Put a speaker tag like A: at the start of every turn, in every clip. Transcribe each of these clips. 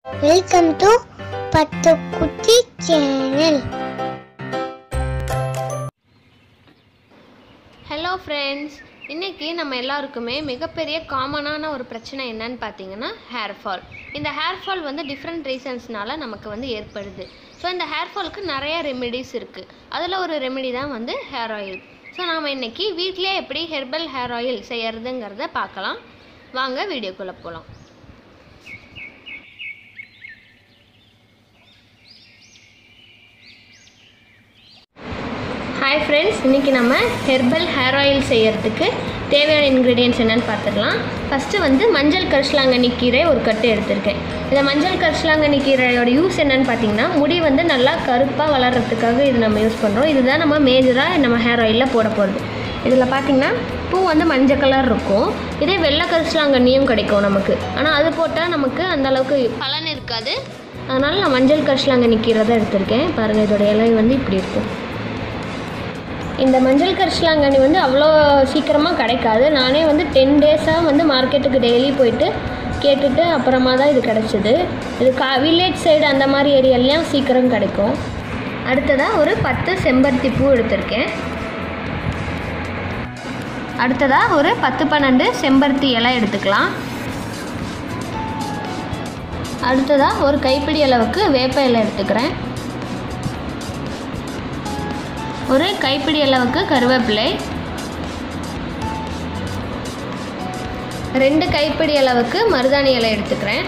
A: welcome to பத்து குட்டி channel
B: hello friends இன்றைக்கி நம்ம எல்லாருக்குமே மிகப்பெரிய காமனான ஒரு பிரச்சனை என்னன்னு பார்த்தீங்கன்னா ஹேர் ஃபால் இந்த ஹேர் ஃபால் வந்து டிஃப்ரெண்ட் ரீசன்ஸ்னால நமக்கு வந்து ஏற்படுது ஸோ இந்த ஹேர் ஃபாலுக்கு நிறைய ரெமெடிஸ் இருக்குது அதில் ஒரு ரெமெடி தான் வந்து ஹேர் ஆயில் ஸோ நாம் இன்றைக்கி வீட்டிலே எப்படி ஹெர்பல் ஹேர் ஆயில் செய்யறதுங்கிறத பார்க்கலாம் வாங்க வீடியோக்குள்ளே போகலாம் ஹாய் ஃப்ரெண்ட்ஸ் இன்றைக்கி நம்ம ஹெர்பல் ஹேர் ஆயில் செய்யறதுக்கு தேவையான இன்க்ரீடியன்ட்ஸ் என்னென்னு பார்த்துக்கலாம் ஃபஸ்ட்டு வந்து மஞ்சள் கரிசலாங்கண்ணி கீரை ஒரு கட்டு எடுத்திருக்கேன் இந்த மஞ்சள் கரிசலாங்கண்ணி கீரையோட யூஸ் என்னென்னு பார்த்தீங்கன்னா முடி வந்து நல்லா கருப்பாக வளர்கிறதுக்காக இது நம்ம யூஸ் பண்ணுறோம் இதுதான் நம்ம மேஜராக நம்ம ஹேர் ஆயிலில் போட போகிறது இதில் பார்த்தீங்கன்னா பூ வந்து மஞ்சள் கலர் இருக்கும் இதே வெள்ளை கரிசலாங்கண்ணியும் கிடைக்கும் நமக்கு ஆனால் அது போட்டால் நமக்கு அந்த அளவுக்கு பலன் இருக்காது அதனால் நான் மஞ்சள் கரிசலாங்கண்ணி கீரை தான் எடுத்திருக்கேன் பாருங்கள் இதோட இலை வந்து இப்படி இருக்கும் இந்த மஞ்சள் கரிசலாங்கண்ணி வந்து அவ்வளோ சீக்கிரமாக கிடைக்காது நானே வந்து டென் டேஸாக வந்து மார்க்கெட்டுக்கு டெய்லி போயிட்டு கேட்டுட்டு அப்புறமா தான் இது கிடச்சிது இது கா வில்லேஜ் சைடு அந்த மாதிரி ஏரியாலையும் சீக்கிரம் கிடைக்கும் அடுத்ததாக ஒரு பத்து செம்பருத்தி பூ எடுத்திருக்கேன் அடுத்ததாக ஒரு பத்து பன்னெண்டு செம்பருத்தி இலை எடுத்துக்கலாம் அடுத்ததாக ஒரு கைப்பிடி அளவுக்கு வேப்ப இலை எடுத்துக்கிறேன் ஒரு கைப்பிடி அளவுக்கு கருவேப்பிலை ரெண்டு கைப்பிடி அளவுக்கு மருதாணி இலை எடுத்துக்கிறேன்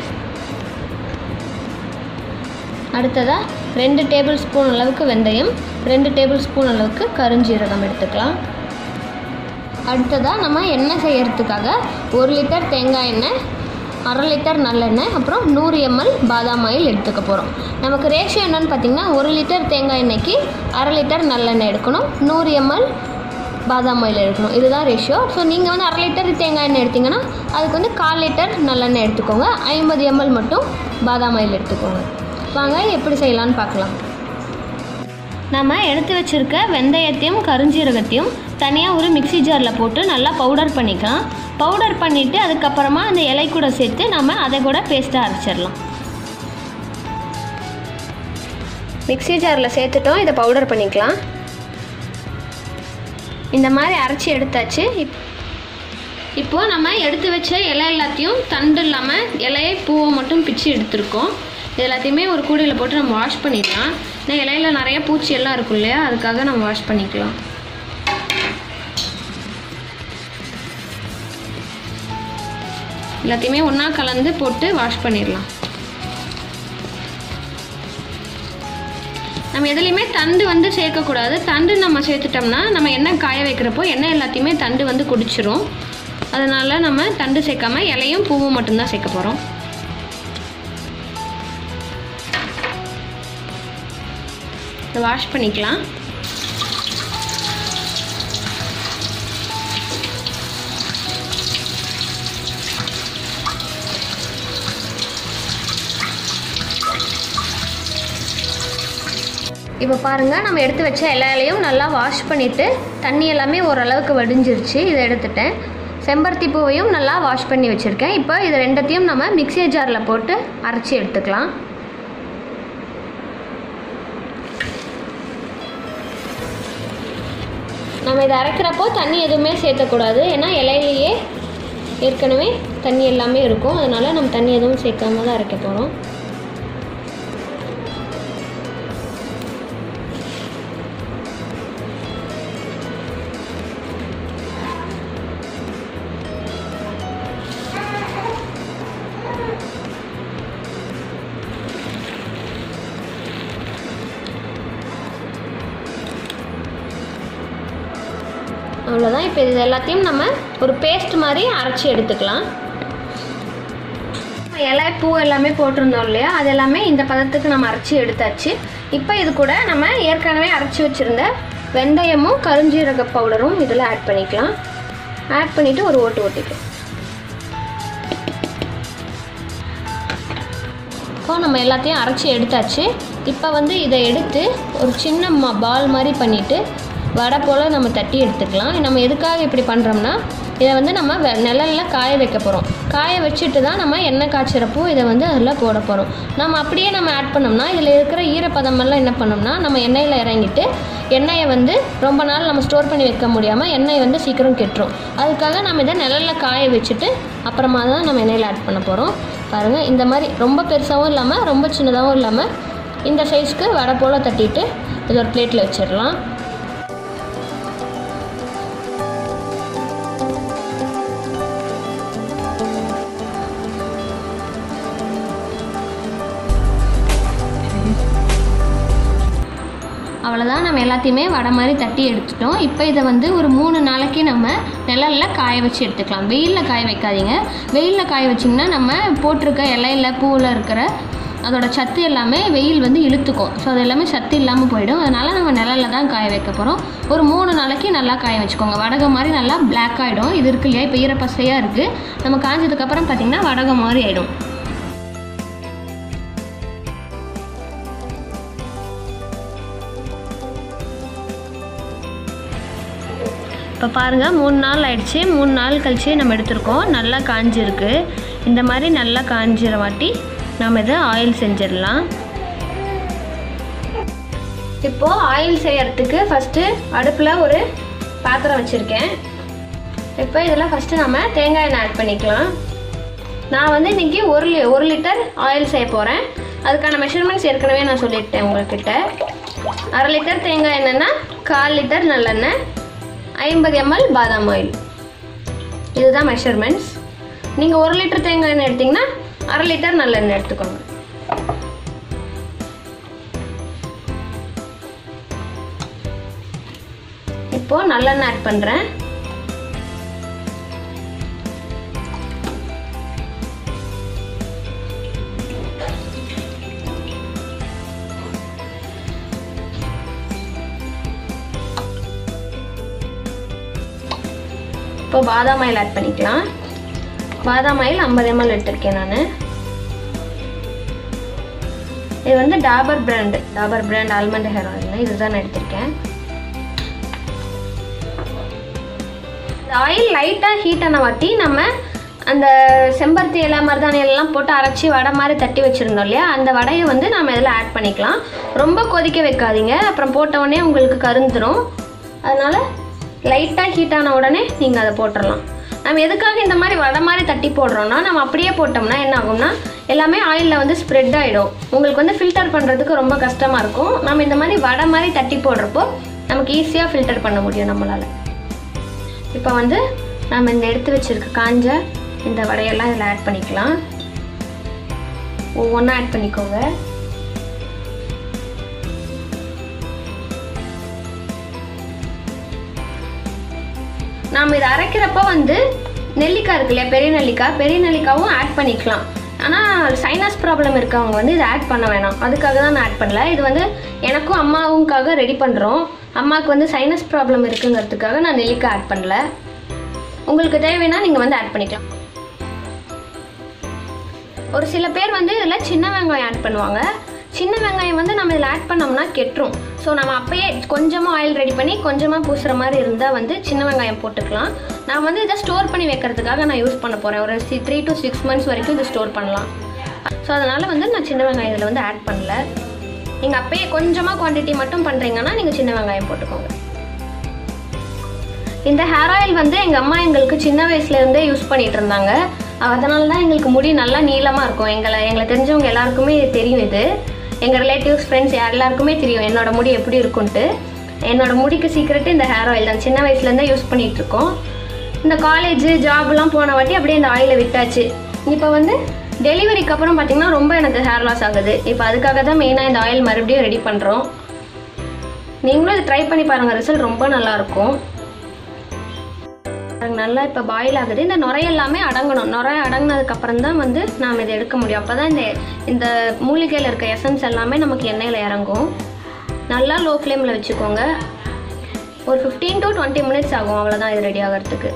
B: அடுத்ததாக ரெண்டு டேபிள் ஸ்பூன் அளவுக்கு வெந்தயம் ரெண்டு டேபிள் ஸ்பூன் அளவுக்கு கருஞ்சீரகம் எடுத்துக்கலாம் அடுத்ததாக நம்ம எண்ணெய் செய்யறதுக்காக ஒரு லிட்டர் தேங்காய் எண்ணெய் அரை லிட்டர் நல்லெண்ணெய் அப்புறம் நூறு எம்எல் பாதாம் ஆயில் எடுத்துக்க போகிறோம் நமக்கு ரேஷியோ என்னன்னு பார்த்தீங்கன்னா ஒரு லிட்டர் தேங்காய் எண்ணெய்க்கு அரை லிட்டர் நல்லெண்ணெய் எடுக்கணும் நூறு எம்எல் பாதாம் ஆயில் எடுக்கணும் இதுதான் ரேஷியோ ஸோ நீங்கள் வந்து அரை லிட்டர் தேங்காய் எண்ணெய் எடுத்தீங்கன்னா அதுக்கு வந்து கால் லிட்டர் நல்லெண்ணெய் எடுத்துக்கோங்க ஐம்பது எம்எல் மட்டும் பாதாம் ஆயில் எடுத்துக்கோங்க வாங்க எப்படி செய்யலான்னு பார்க்கலாம் நம்ம எடுத்து வச்சுருக்க வெந்தயத்தையும் கருஞ்சீரகத்தையும் தனியாக ஒரு மிக்ஸி ஜாரில் போட்டு நல்லா பவுடர் பண்ணிக்கலாம் பவுடர் பண்ணிவிட்டு அதுக்கப்புறமா அந்த இலை கூட சேர்த்து நம்ம அதை கூட பேஸ்ட்டாக அரைச்சிடலாம் மிக்ஸி ஜாரில் சேர்த்துட்டோம் இதை பவுடர் பண்ணிக்கலாம் இந்த மாதிரி அரைச்சி எடுத்தாச்சு இப் இப்போது நம்ம எடுத்து வச்ச இலை எல்லாத்தையும் தண்டு இல்லாமல் இலையை பூவை மட்டும் பிச்சு எடுத்திருக்கோம் இது எல்லாத்தையுமே ஒரு கூடையில் போட்டு நம்ம வாஷ் பண்ணிடலாம் ஏன்னா இலையில நிறைய பூச்சி எல்லாம் இருக்கும் இல்லையா அதுக்காக நம்ம வாஷ் பண்ணிக்கலாம் எல்லாத்தையுமே ஒன்றா கலந்து போட்டு வாஷ் பண்ணிடலாம் நம்ம எதுலேயுமே தண்டு வந்து சேர்க்கக்கூடாது தண்டு நம்ம சேர்த்துட்டோம்னா நம்ம எண்ணெய் காய வைக்கிறப்போ எண்ணெய் எல்லாத்தையுமே தண்டு வந்து குடிச்சிரும் அதனால் நம்ம தண்டு சேர்க்காம இலையும் பூவும் மட்டும்தான் சேர்க்க போகிறோம் இதை வாஷ் பண்ணிக்கலாம் இப்போ பாருங்கள் நம்ம எடுத்து வச்ச எல்லா இலையும் நல்லா வாஷ் பண்ணிவிட்டு தண்ணி எல்லாமே ஓரளவுக்கு வடிஞ்சிருச்சு இதை எடுத்துட்டேன் செம்பருத்தி பூவையும் நல்லா வாஷ் பண்ணி வச்சுருக்கேன் இப்போ இது ரெண்டத்தையும் நம்ம மிக்ஸி ஜாரில் போட்டு அரைச்சி எடுத்துக்கலாம் நம்ம இதை அரைக்கிறப்போ தண்ணி எதுவுமே சேர்த்தக்கூடாது ஏன்னா இலையிலேயே ஏற்கனவே தண்ணி எல்லாமே இருக்கும் அதனால் நம்ம தண்ணி எதுவும் சேர்க்காம தான் அரைக்க போகிறோம் அவ்வளோதான் இப்போ இது எல்லாத்தையும் நம்ம ஒரு பேஸ்ட் மாதிரி அரைச்சி எடுத்துக்கலாம் இலை பூ எல்லாமே போட்டிருந்தோம் இல்லையா அது எல்லாமே இந்த பதத்துக்கு நம்ம அரைச்சி எடுத்தாச்சு இப்போ இது கூட நம்ம ஏற்கனவே அரைச்சி வச்சுருந்த வெந்தயமும் கருஞ்சீரக பவுடரும் இதில் ஆட் பண்ணிக்கலாம் ஆட் பண்ணிவிட்டு ஒரு ஓட்டு ஓட்டிக்கலாம் இப்போ நம்ம எல்லாத்தையும் அரைச்சி எடுத்தாச்சு இப்போ வந்து இதை எடுத்து ஒரு சின்ன பால் மாதிரி பண்ணிவிட்டு வடை போல் நம்ம தட்டி எடுத்துக்கலாம் நம்ம எதுக்காக இப்படி பண்ணுறோம்னா இதை வந்து நம்ம வெ- நிழல்ல காய வைக்க போகிறோம் காய வச்சுட்டு தான் நம்ம எண்ணெய் காய்ச்சிறப்போ இதை வந்து அதில் போட போகிறோம் நம்ம அப்படியே நம்ம ஆட் பண்ணோம்னா இதில் இருக்கிற ஈரப்பதமெல்லாம் என்ன பண்ணோம்னா நம்ம எண்ணெயில் இறங்கிட்டு எண்ணெயை வந்து ரொம்ப நாள் நம்ம ஸ்டோர் பண்ணி வைக்க முடியாமல் எண்ணெய் வந்து சீக்கிரம் கெட்டுரும் அதுக்காக நம்ம இதை நிழல்ல காய வச்சுட்டு அப்புறமா தான் நம்ம எண்ணெயில் ஆட் பண்ண போகிறோம் பாருங்கள் இந்த மாதிரி ரொம்ப பெருசாகவும் இல்லாமல் ரொம்ப சின்னதாகவும் இல்லாமல் இந்த சைஸ்க்கு வடை போல் தட்டிட்டு இது ஒரு பிளேட்டில் வச்சிடலாம் அவ்வளோதான் நம்ம எல்லாத்தையுமே வடை மாதிரி தட்டி எடுத்துட்டோம் இப்போ இதை வந்து ஒரு மூணு நாளைக்கு நம்ம நிழலில் காய வச்சு எடுத்துக்கலாம் வெயிலில் காய வைக்காதீங்க வெயிலில் காய வச்சிங்கன்னா நம்ம போட்டிருக்க இலையில பூவில் இருக்கிற அதோட சத்து எல்லாமே வெயில் வந்து இழுத்துக்கும் ஸோ அது எல்லாமே சத்து இல்லாமல் போயிடும் அதனால் நம்ம நிழலில் தான் காய வைக்க போகிறோம் ஒரு மூணு நாளைக்கு நல்லா காய வச்சுக்கோங்க வடகம் மாதிரி நல்லா பிளாக் ஆகிடும் இது இருக்கு இல்லையா இப்போ ஈரப்பசையாக இருக்குது நம்ம காஞ்சதுக்கப்புறம் பார்த்திங்கன்னா வடகம் மாதிரி ஆகிடும் இப்போ பாருங்கள் மூணு நாள் ஆயிடுச்சு மூணு நாள் கழிச்சு நம்ம எடுத்திருக்கோம் நல்லா காஞ்சிருக்கு இந்த மாதிரி நல்லா காஞ்சிற வாட்டி நம்ம இதை ஆயில் செஞ்சிடலாம் இப்போது ஆயில் செய்யறதுக்கு ஃபஸ்ட்டு அடுப்பில் ஒரு பாத்திரம் வச்சுருக்கேன் இப்போ இதில் ஃபஸ்ட்டு நம்ம தேங்காய் எண்ணெய் ஆட் பண்ணிக்கலாம் நான் வந்து இன்றைக்கி ஒரு லி ஒரு லிட்டர் ஆயில் செய்ய போகிறேன் அதுக்கான மெஷர்மெண்ட்ஸ் ஏற்கனவே நான் சொல்லிட்டேன் உங்கள்கிட்ட அரை லிட்டர் தேங்காய் எண்ணெய்னா கால் லிட்டர் நல்லெண்ணெய் ஐம்பது எம்எல் பாதாம் ஆயில் இதுதான் மெஷர்மெண்ட்ஸ் நீங்கள் ஒரு லிட்டர் தேங்காய் எண்ணெய் எடுத்திங்கன்னா அரை லிட்டர் நல்லெண்ணெய் எடுத்துக்கோங்க இப்போது நல்லெண்ணெய் ஆட் பண்ணுறேன் இப்போ பாதாம் ஆயில் ஆட் பண்ணிக்கலாம் பாதாம் ஆயில் ஐம்பது எம்எல் எடுத்திருக்கேன் நான் இது வந்து Dabur brand Dabur brand almond hair oil இதுதான் நான் எடுத்திருக்கேன் இந்த ஆயில் லைட்டாக ஹீட் ஆன வாட்டி நம்ம அந்த செம்பருத்தி இலை மருதாணி எல்லாம் போட்டு அரைச்சி வடை மாதிரி தட்டி வச்சுருந்தோம் இல்லையா அந்த வடையை வந்து நம்ம இதில் ஆட் பண்ணிக்கலாம் ரொம்ப கொதிக்க வைக்காதீங்க அப்புறம் போட்ட உடனே உங்களுக்கு கருந்துரும் அதனால் லைட்டாக ஹீட் ஆன உடனே நீங்கள் அதை போட்டுடலாம் நம்ம எதுக்காக இந்த மாதிரி வடை மாதிரி தட்டி போடுறோம்னா நம்ம அப்படியே போட்டோம்னா என்ன ஆகும்னா எல்லாமே ஆயிலில் வந்து ஸ்ப்ரெட் ஆகிடும் உங்களுக்கு வந்து ஃபில்டர் பண்ணுறதுக்கு ரொம்ப கஷ்டமாக இருக்கும் நம்ம இந்த மாதிரி வடை மாதிரி தட்டி போடுறப்போ நமக்கு ஈஸியாக ஃபில்டர் பண்ண முடியும் நம்மளால் இப்போ வந்து நம்ம இந்த எடுத்து வச்சிருக்க காஞ்ச இந்த வடையெல்லாம் இதில் ஆட் பண்ணிக்கலாம் ஒவ்வொன்றா ஆட் பண்ணிக்கோங்க நாம் இதை அரைக்கிறப்ப வந்து நெல்லிக்காய் இருக்கு இல்லையா பெரிய நெல்லிக்காய் பெரிய நெல்லிக்காவும் ஆட் பண்ணிக்கலாம் ஆனால் சைனஸ் ப்ராப்ளம் இருக்கவங்க வந்து இதை ஆட் பண்ண வேணாம் அதுக்காக தான் நான் ஆட் பண்ணல இது வந்து எனக்கும் அம்மாவுக்காக ரெடி பண்ணுறோம் அம்மாவுக்கு வந்து சைனஸ் ப்ராப்ளம் இருக்குங்கிறதுக்காக நான் நெல்லிக்காய் ஆட் பண்ணல உங்களுக்கு தேவைன்னா நீங்கள் வந்து ஆட் பண்ணிக்கலாம் ஒரு சில பேர் வந்து இதில் சின்ன வெங்காயம் ஆட் பண்ணுவாங்க சின்ன வெங்காயம் வந்து நம்ம இதில் ஆட் பண்ணோம்னா கெட்டுரும் ஸோ நம்ம அப்பயே கொஞ்சமாக ஆயில் ரெடி பண்ணி கொஞ்சமாக பூசுகிற மாதிரி இருந்தால் வந்து சின்ன வெங்காயம் போட்டுக்கலாம் நான் வந்து இதை ஸ்டோர் பண்ணி வைக்கிறதுக்காக நான் யூஸ் பண்ண போகிறேன் ஒரு சி த்ரீ டு சிக்ஸ் மந்த்ஸ் வரைக்கும் இதை ஸ்டோர் பண்ணலாம் ஸோ அதனால் வந்து நான் சின்ன வெங்காயம் இதில் வந்து ஆட் பண்ணல நீங்கள் அப்பயே கொஞ்சமாக குவான்டிட்டி மட்டும் பண்ணுறீங்கன்னா நீங்கள் சின்ன வெங்காயம் போட்டுக்கோங்க இந்த ஹேர் ஆயில் வந்து எங்கள் அம்மா எங்களுக்கு சின்ன வயசுலேருந்தே யூஸ் பண்ணிட்டு இருந்தாங்க அதனால தான் எங்களுக்கு முடி நல்லா நீளமாக இருக்கும் எங்களை எங்களை தெரிஞ்சவங்க எல்லாருக்குமே தெரியும் இது எங்கள் ரிலேட்டிவ்ஸ் ஃப்ரெண்ட்ஸ் எல்லாருக்குமே தெரியும் என்னோட முடி எப்படி இருக்கும்ன்ட்டு என்னோட முடிக்கு சீக்கிரட்டு இந்த ஹேர் ஆயில் தான் சின்ன வயசுலேருந்தே யூஸ் பண்ணிட்டு இருக்கோம் இந்த காலேஜ் ஜாப்லாம் போன வாட்டி அப்படியே இந்த ஆயிலை விட்டாச்சு இப்போ வந்து டெலிவரிக்கு அப்புறம் பார்த்தீங்கன்னா ரொம்ப எனக்கு ஹேர் லாஸ் ஆகுது இப்போ அதுக்காக தான் மெயினாக இந்த ஆயில் மறுபடியும் ரெடி பண்ணுறோம் நீங்களும் இதை ட்ரை பண்ணி பாருங்கள் ரிசல்ட் ரொம்ப நல்லாயிருக்கும் பாருங்க, நல்லா இப்போ பாயில் ஆகுது இந்த நுரை எல்லாமே அடங்கணும் நுரை அடங்கினதுக்கு அப்புறம் தான் வந்து நாம் இதை எடுக்க முடியும் அப்போ தான் இந்த இந்த மூலிகையில் இருக்க எசன்ஸ் எல்லாமே நமக்கு எண்ணெயில் இறங்கும் நல்லா லோ ஃப்ளேமில் வச்சுக்கோங்க ஒரு ஃபிஃப்டீன் டு டுவெண்ட்டி மினிட்ஸ் ஆகும் அவ்வளோதான் இது ரெடி ஆகிறதுக்கு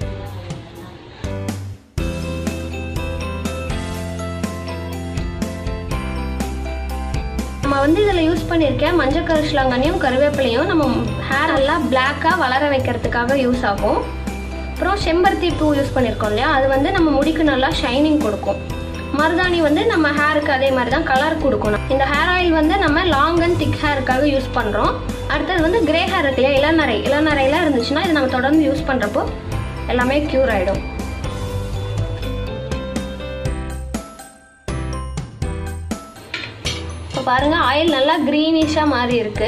B: நம்ம வந்து இதில் யூஸ் பண்ணியிருக்கேன் மஞ்சள் கரிசலாங்கண்ணியும் கருவேப்பிலையும் நம்ம ஹேர் எல்லாம் பிளாக்காக வளர வைக்கிறதுக்காக யூஸ் ஆகும் அப்புறம் செம்பருத்தி பூ யூஸ் பண்ணியிருக்கோம் இல்லையா அது வந்து நம்ம முடிக்கு நல்லா ஷைனிங் கொடுக்கும் மருதாணி வந்து நம்ம ஹேருக்கு அதே மாதிரி தான் கலர் கொடுக்கணும் இந்த ஹேர் ஆயில் வந்து நம்ம லாங் அண்ட் திக் ஹேருக்காக யூஸ் பண்ணுறோம் அடுத்தது வந்து கிரே ஹேர் இருக்கு இல்லையா இளநரை இளநரைலாம் இருந்துச்சுன்னா இது நம்ம தொடர்ந்து யூஸ் பண்ணுறப்போ எல்லாமே க்யூர் ஆகிடும் இப்போ பாருங்க ஆயில் நல்லா க்ரீனிஷாக மாறி இருக்கு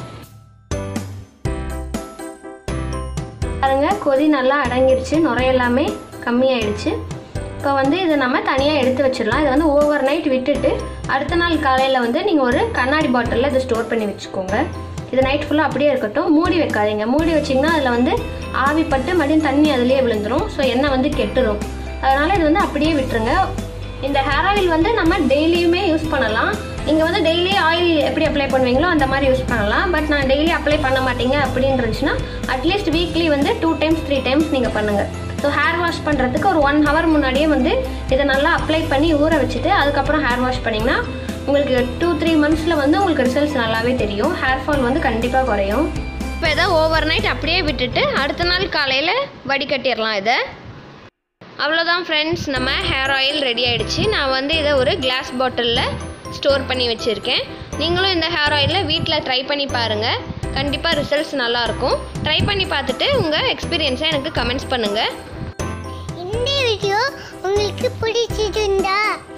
B: பாருங்க கொதி நல்லா அடங்கிருச்சு நுரை எல்லாமே கம்மியாயிடுச்சு இப்போ வந்து இதை நம்ம தனியாக எடுத்து வச்சிடலாம் இதை வந்து ஓவர் நைட் விட்டுட்டு அடுத்த நாள் காலையில் வந்து நீங்கள் ஒரு கண்ணாடி பாட்டிலில் இதை ஸ்டோர் பண்ணி வச்சுக்கோங்க இது நைட் ஃபுல்லாக அப்படியே இருக்கட்டும் மூடி வைக்காதீங்க மூடி வச்சிங்கன்னா அதில் வந்து ஆவி பட்டு மறுபடியும் தண்ணி அதிலே விழுந்துரும் ஸோ எண்ணெய் வந்து கெட்டுரும் அதனால் இது வந்து அப்படியே விட்டுருங்க இந்த ஹேர் ஆயில் வந்து நம்ம டெய்லியுமே யூஸ் பண்ணலாம் நீங்கள் வந்து டெய்லி ஆயில் எப்படி அப்ளை பண்ணுவீங்களோ அந்த மாதிரி யூஸ் பண்ணலாம் பட் நான் டெய்லி அப்ளை பண்ண மாட்டீங்க அப்படின்னு இருந்துச்சுன்னா அட்லீஸ்ட் வீக்லி வந்து டூ டைம்ஸ் த்ரீ டைம்ஸ் நீங்கள் பண்ணுங்கள் ஸோ ஹேர் வாஷ் பண்ணுறதுக்கு ஒரு ஒன் ஹவர் முன்னாடியே வந்து இதை நல்லா அப்ளை பண்ணி ஊற வச்சுட்டு அதுக்கப்புறம் ஹேர் வாஷ் பண்ணிங்கன்னா உங்களுக்கு டூ த்ரீ மந்த்ஸில் வந்து உங்களுக்கு ரிசல்ட்ஸ் நல்லாவே தெரியும் ஹேர் ஃபால் வந்து கண்டிப்பாக குறையும் இப்போ இதை ஓவர் நைட் அப்படியே விட்டுட்டு அடுத்த நாள் காலையில் வடிகட்டிடலாம் இதை அவ்வளோதான் ஃப்ரெண்ட்ஸ் நம்ம ஹேர் ஆயில் ரெடி ஆயிடுச்சு நான் வந்து இதை ஒரு கிளாஸ் பாட்டிலில் ஸ்டோர் பண்ணி வச்சுருக்கேன் நீங்களும் இந்த ஹேர் ஆயிலை வீட்டில் ட்ரை பண்ணி பாருங்கள் கண்டிப்பாக ரிசல்ட்ஸ் நல்லாயிருக்கும் ட்ரை பண்ணி பார்த்துட்டு உங்கள் எக்ஸ்பீரியன்ஸை எனக்கு கமெண்ட்ஸ் பண்ணுங்கள்
A: இந்த வீடியோ உங்களுக்கு பிடிச்சிருந்தா